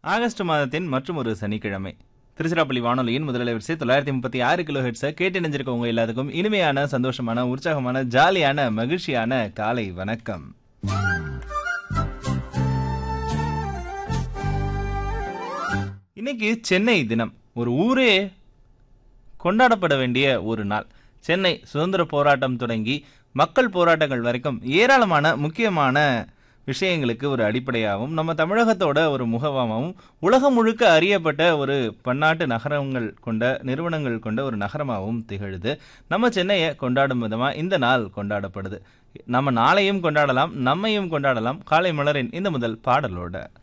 August மாதத்தின் மற்றும் ஒரு சனிக்கிழமை திருச்சிராப்பள்ளி வானொலியின் முதல் வரிசை தொள்ளாயிரத்தி முப்பத்தி ஆறு கிலோ ஹெட்ஸை கேட்டு நினைஞ்சிருக்கவங்க எல்லாத்துக்கும் இனிமையான சந்தோஷமான உற்சாகமான ஜாலியான மகிழ்ச்சியான காலை வணக்கம் இன்னைக்கு சென்னை தினம் ஒரு ஊரே கொண்டாடப்பட வேண்டிய ஒரு நாள் சென்னை சுதந்திர போராட்டம் தொடங்கி மக்கள் போராட்டங்கள் வரைக்கும் ஏராளமான முக்கியமான விஷயங்களுக்கு ஒரு அடிப்படையாகவும் நம்ம தமிழகத்தோட ஒரு முகவாகவும் உலகம் முழுக்க அறியப்பட்ட ஒரு பன்னாட்டு நகரங்கள் கொண்ட நிறுவனங்கள் கொண்ட ஒரு நகரமாகவும் திகழுது நம்ம சென்னையை கொண்டாடும் விதமாக இந்த நாள் கொண்டாடப்படுது நம்ம நாளையும் கொண்டாடலாம் நம்மையும் கொண்டாடலாம் காலை மலரின் இந்த முதல் பாடலோட